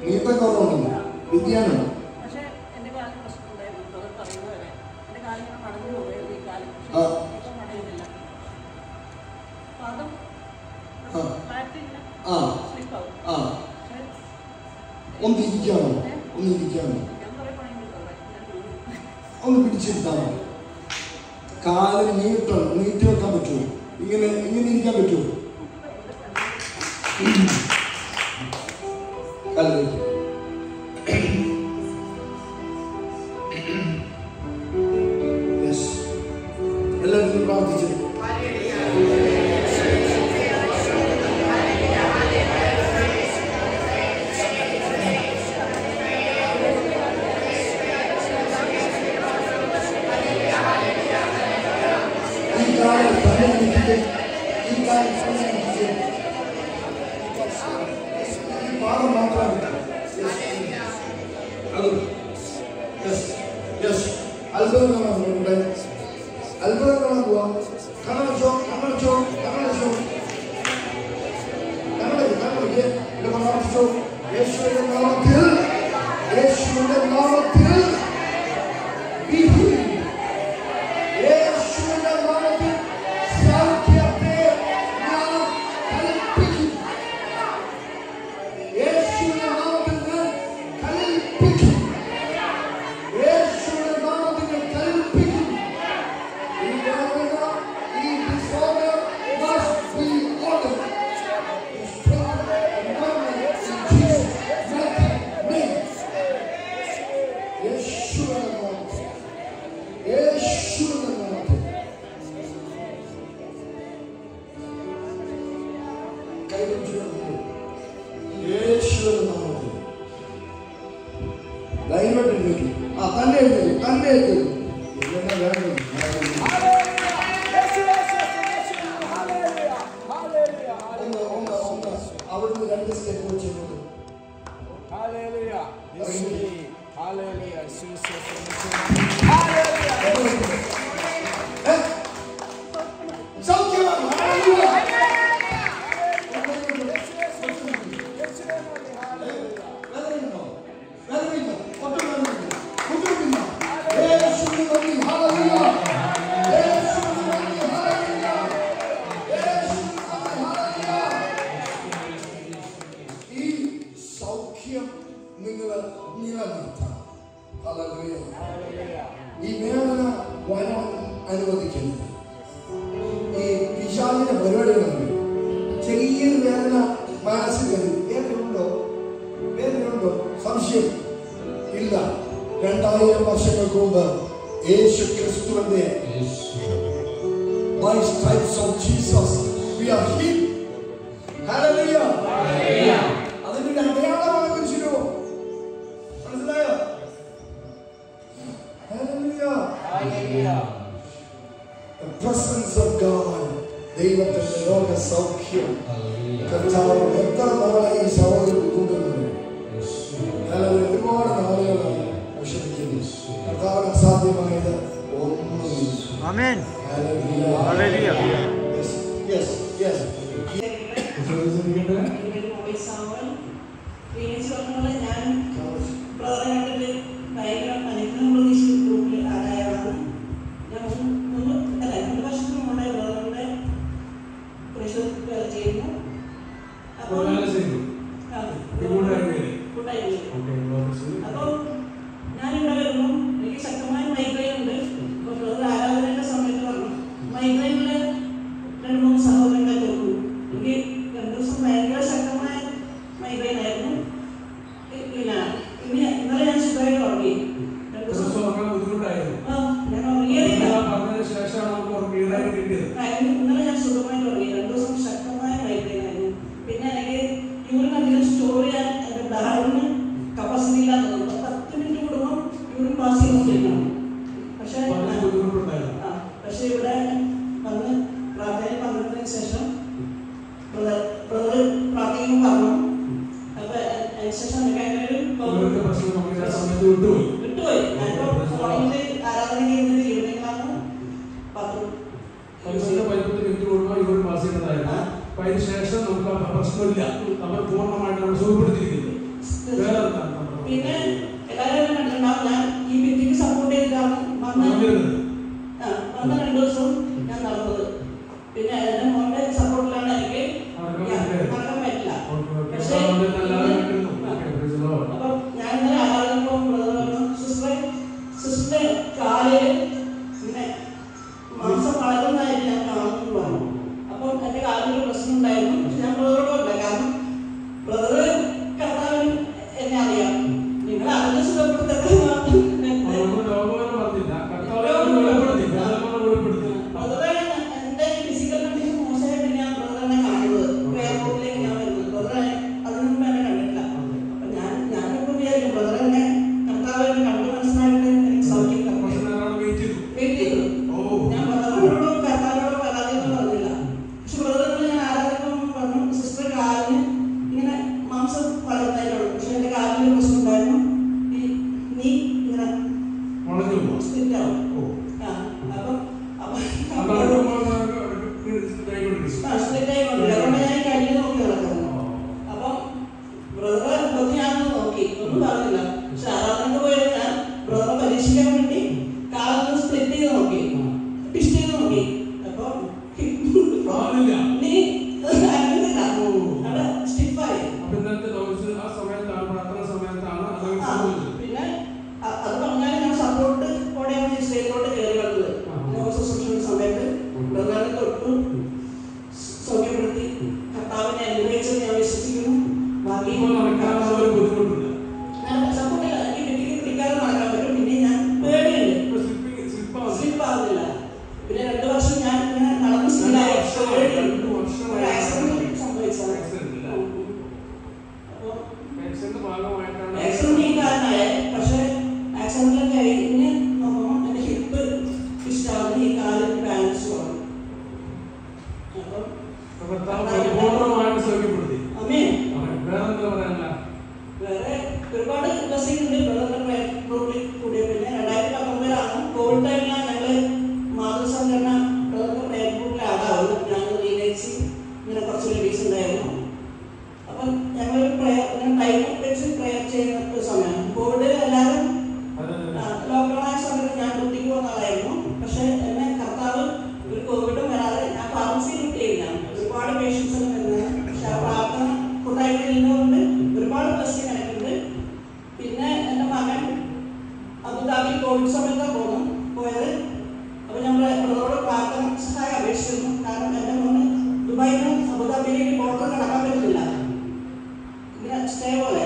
നീട്ടക്കുറവുണ്ടെന്ന് വിദ്യാനോ പക്ഷേ എൻ്റെ കാലിന് പ്രശ്നമുണ്ടായിരുന്നു അത് പറയുന്നത് വരെ എൻ്റെ കാലിങ്ങനെ മടങ്ങി പോയത് ഈ കാലം ആ. പക്ഷേ ഇപ്പം മടയുന്നില്ല പാദം ആ. ഫ്ലാറ്റ് ഇങ്ങനെ ആ സ്ലിപ്പാവും ആ പക്ഷേ ഒന്ന് ഇരിക്കാമോ ഒന്ന് ഇരിക്കാമോ ഞാൻ കുറേ പണിയുണ്ട് ഞാൻ വീഴും. ഒന്ന് പിടിച്ചിരുത്താമോ കാല് നീട്ടം നീട്ടി വെക്കാൻ പറ്റുമോ ഇങ്ങനെ ഇങ്ങനെ ഇരിക്കാൻ പറ്റുമോ കാല് നീട്ടി. Yes. എല്ലാവരും ഒന്ന് പ്രാർത്ഥിച്ചു ഈ കാലം തന്നെ നീട്ടിട്ട് ഈ കാലം തന്നെ നീട്ടിട്ട് ഈ പാദം മാത്രമാണ് അത് യെസ് യെസ് അത്ഭുതങ്ങളാണ് നമ്മുടെ അത്ഭുതങ്ങളാണ് പോവാം കണ്ണടച്ചോ കണ്ണടച്ചോ കണ്ണടച്ചോ കണ്ണടച്ച് കണ്ണടച്ച് ഇത് പ്രാർത്ഥിച്ചോ യേശുവിന്റെ നാമത്തിൽ യേശുവിന്റെ നാമത്തിൽ be healed. യേശുവിന്റെ നാമത്തിൽ സൗഖ്യത്തെ ഞാൻ കൽപ്പിക്കും. യേശുവിന്റെ നാമത്തിൽ ഞാൻ കൽപ്പിക്കും. യേശുവിന്റെ നാമത്തിൽ ഞാൻ കൽപ്പിക്കും. ഈ വേദന, ഈ disorder must be ordered. It's taken and governed in Jesus' mighty name. യേശുവിന്റെ നാമത്തിൽ യേശുവിന്റെ നാമത്തിൽ കൈവച്ചുകൊണ്ട് യേശുവിന്റെ നാമത്തിൽ ധൈര്യമായിട്ട് എഴുന്നേൽക്കും ആ തന്നെ എഴുന്നേൽക്കും തന്നെ എഴുന്നേൽക്കും ഇതെന്നെ വേണം ഒന്ന് ഒന്ന് ഒന്ന് അവിടുന്ന് രണ്ട് സ്റ്റെപ്പ് വെച്ച് ഇങ്ങോട്ട് ഏ? സൗഖ്യമാണ് ഹല്ലേലൂയ. വേദനയുണ്ടോ? വേദനയുണ്ടോ? ഒട്ടും വേദനയില്ല. ബുദ്ധിമുട്ടില്ല. യേശുവിന് നന്ദി. ഹല്ലേലൂയ. യേശുവിന് നന്ദി. ഹല്ലേലൂയ. യേശുവിന് നന്ദി. ഹല്ലേലൂയ. ഈ സൗഖ്യം നിങ്ങൾ നിലനിർത്തണം ഹല്ലേലൂയ. ഈ വേദന വരാൻ അനുവദിക്കരുത് ഈ പിശാചിന്റെ പരിപാടികളുണ്ട് ചെറിയൊരു വേദന മനസ്സിൽ വരും വേദനയുണ്ടോ വേദനയുണ്ടോ സംശയം ഇല്ല രണ്ടായിരം വർഷങ്ങൾക്ക് മുമ്പ് യേശു ക്രിസ്തുവിന്റെ by stripes of Jesus we are healed hallelujah അതിന്റെ ഒരു അടയാളമാണ് കുരിശിലോ മനസ്സിലായോ hallelujah the presence of God ദൈവത്തിന്റെ ലോക സൗഖ്യം കർത്താവ് എത്ര നാളായി ഈ സഹോദരൻ കൊണ്ടുവന്നത് Hallelujah. ഒരുപാട് നാളുകളായി വിഷമിക്കുന്നു കർത്താവിന് അസാധ്യമായത് ഒന്നുമില്ല Amen. Hallelujah. Hallelujah. Yes, yes, yes. എൻ്റെ പേര് മോളി സാമുവൽ ഫീനിക്സ് പറഞ്ഞ ഞാൻ ബ്രദറെ കണ്ടിട്ട് ഭയങ്കര അനുഗ്രഹം പ്രതീക്ഷിച്ച ഗ്രൂപ്പിൽ ആരായതാണ് ഞാൻ മൂന്ന് മൂന്ന് അല്ല രണ്ട് വർഷത്തിന് മുമ്പേ ബ്രദറിൻ്റെ പ്രഷർ ചെയ്യുന്നു അപ്പോൾ വേല ചെയ്തു. ആ, കൂട്ടായി വരും. കൂട്ടായി വരും. Okay, Lawrence. അപ്പോൾ ഞാനിവിടെ വരുമ്പോൾ എനിക്ക് ശക്തമായ മൈഗ്രെയിൻ ഉണ്ട് അപ്പോൾ ബ്രദർ ആരാധനയുടെ സമയത്ത് പറഞ്ഞു മൈഗ്രെയിനിൽ രണ്ട് മൂന്ന് സഹോദരങ്ങളെ തോന്നു എനിക്ക് രണ്ട് ദിവസം ഭയങ്കര ശക്തമായ മൈഗ്രെയിൻ ആയിരുന്നു ഇ- പിന്നെ ഇന്ന് ഇന്നലെ ഞാൻ സുഖമായിട്ട് ഉറങ്ങി രണ്ട് ഒരു ദിവസം ദിവസം ഉറങ്ങാൻ ബുദ്ധിമുട്ടായിരുന്നു. ആ ഞാൻ ഉറങ്ങിയതില്ല ഇതെല്ലാം പറഞ്ഞതിന് ശേഷമാണ് നമുക്ക് ഉറങ്ങി ഇതായി കിട്ടിയത്. ആ, ഇന്ന് ഇന്നലെ ഞാൻ സുഖമായിട്ട് ഉറങ്ങി രണ്ട് ദിവസം ശക്തമായ മൈഗ്രെയിൻ ആയിരുന്നു പിന്നെ എനിക്ക് യൂറിൻ അധികം സ്റ്റോർ ചെയ്യാൻ എൻ്റെ ബ്ലാഡിന് കപ്പാസിറ്റി ഇല്ലാന്ന് തോന്നുന്നു പത്ത് മിനിറ്റ് കൂടുമ്പോൾ യൂറിൻ പാസ് ചെയ്തുകൊണ്ടിരിക്കണം പക്ഷേ വളരെ ബുദ്ധിമുട്ടുണ്ടായിരുന്നു. ആ, പക്ഷേ ഇവിടെ വന്ന് പ്രാർത്ഥന പങ്കെടുത്തതിന് ശേഷം ബ്രദർ ബ്രദർ പ്രാർത്ഥിക്കുമ്പോൾ പറഞ്ഞു അപ്പൊ അതിന് ശേഷം എനിക്ക് അങ്ങനെ ഒരു ഇവരുടെ പ്രശ്നം നമുക്ക് ആ സമയത്ത് വിട്ടുപോയി. വിട്ടുപോയി ഞാനിപ്പോ മോർണിംഗിൽ ആരാധന ചെയ്യുന്നത് ഈവനിങ്ങിലാണ് ബാത്റൂം പതിനൊന്ന് പതിനൊന്ന് മിനിറ്റ് കൂടുമ്പോൾ ഇവർ പാസ് ചെയ്യുന്നതായിരുന്നു. അപ്പൊ അതിന് ശേഷം നമുക്ക് ആ പ്രശ്നമില്ല നമ്മൾ പൂർണ്ണമായിട്ട് നമ്മൾ സുഖപ്പെടുത്തിയിരിക്കുന്നത് വേറെ ഇപ്പൊ നടക്കാനുള്ള ഒരു ബുദ്ധിമുട്ടുണ്ട് ഞാൻ സപ്പോർട്ടില്ല എനിക്ക് കെട്ടിക്ക് പിടിക്കാതെ നടക്കാൻ പറ്റും പിന്നെ ഞാൻ പേടിയുണ്ട് ഇപ്പൊ സ്ലിപ്പിംഗ് സ്ലിപ്പാവും സ്ലിപ്പ് ആവുന്നില്ല പിന്നെ രണ്ട് വർഷം ഞാൻ ഇങ്ങനെ നടന്ന് ശീലമായി വർഷമായി, രണ്ട് വർഷമായി. ഒരു ആക്സിഡന്റ് സംഭവിച്ചത് ആക്സിഡന്റ് ഇല്ല. അപ്പോൾ ആക്സിഡന്റ് ഭാഗമായിട്ടാണ് ആക്സിഡന്റ് ഈ കാരണമായ പക്ഷേ ആക്സിഡന്റിൽ കഴിഞ്ഞ് നോക്കുമ്പോൾ എൻ്റെ ഹിപ്പ് ഇഷ്ടമാവുന്നു ഈ കാലിൽ ബാലൻസ് കുറവ് അപ്പം ഭർത്താവ് പരിപൂർണമായിട്ട് സൗഖ്യപ്പെടുത്തി അമ്മേ അവൻ വേറെ എന്താ പറയാനില്ല വേറെ ഒരുപാട് ബ്ലസ്സിംഗ് ഉണ്ട് ബ്രദറിന്റെ ഗ്രൂപ്പിൽ കൂടിയ പിന്നെ രണ്ടായിരത്തി പത്തൊമ്പതിലാണ് കോവിഡ് ടൈമിലാണ് ഞങ്ങൾ മാതൃസംഘടന ബ്രദറിന്റെ പ്രയർ ഗ്രൂപ്പിലാകാവുന്നത് ഞങ്ങൾ റീനേച്ച് ഇങ്ങനെ കുറച്ച് ലേഡീസ് ഉണ്ടായിരുന്നു അപ്പം ഞങ്ങൾ പ്രയർ ഇങ്ങനെ ടൈം വെച്ച് പ്രയർ ചെയ്യുന്ന ഒരു സമയം കോവിഡ് എല്ലാവരും ലോക്ക്ഡൗൺ ആയ സമയത്ത് ഞാൻ ഡ്യൂട്ടിക്ക് പോകുന്ന ആളായിരുന്നു പക്ഷേ എന്നെ കർത്താവ് ഒരു കോവിഡും വരാതെ ഞാൻ ഫാർമസി ഡ്യൂട്ടി ചെയ്യുന്നതാണ് ഒരുപാട് പേഷ്യൻസ് ഒക്കെ വരുന്നത് പക്ഷെ ആ പ്രാർത്ഥന കൂട്ടായ്മയിൽ നിന്നുകൊണ്ട് ഒരുപാട് ബ്ലസ്സിങ് എനിക്കുണ്ട് പിന്നെ എൻ്റെ മകൻ അബുദാബി കോവിഡ് സമയത്താണ് പോകുന്നു പോയത് അപ്പോൾ ഞങ്ങൾ അവരോട് പ്രാർത്ഥന സഹായം അപേക്ഷിച്ചിരുന്നു കാരണം എൻ്റെ മോന് ദുബായിൽ നിന്ന് അബുദാബിയിലേക്ക് ബോർഡർ കടക്കാൻ പറ്റുന്നില്ല ഇങ്ങനെ സ്റ്റേ പോലെ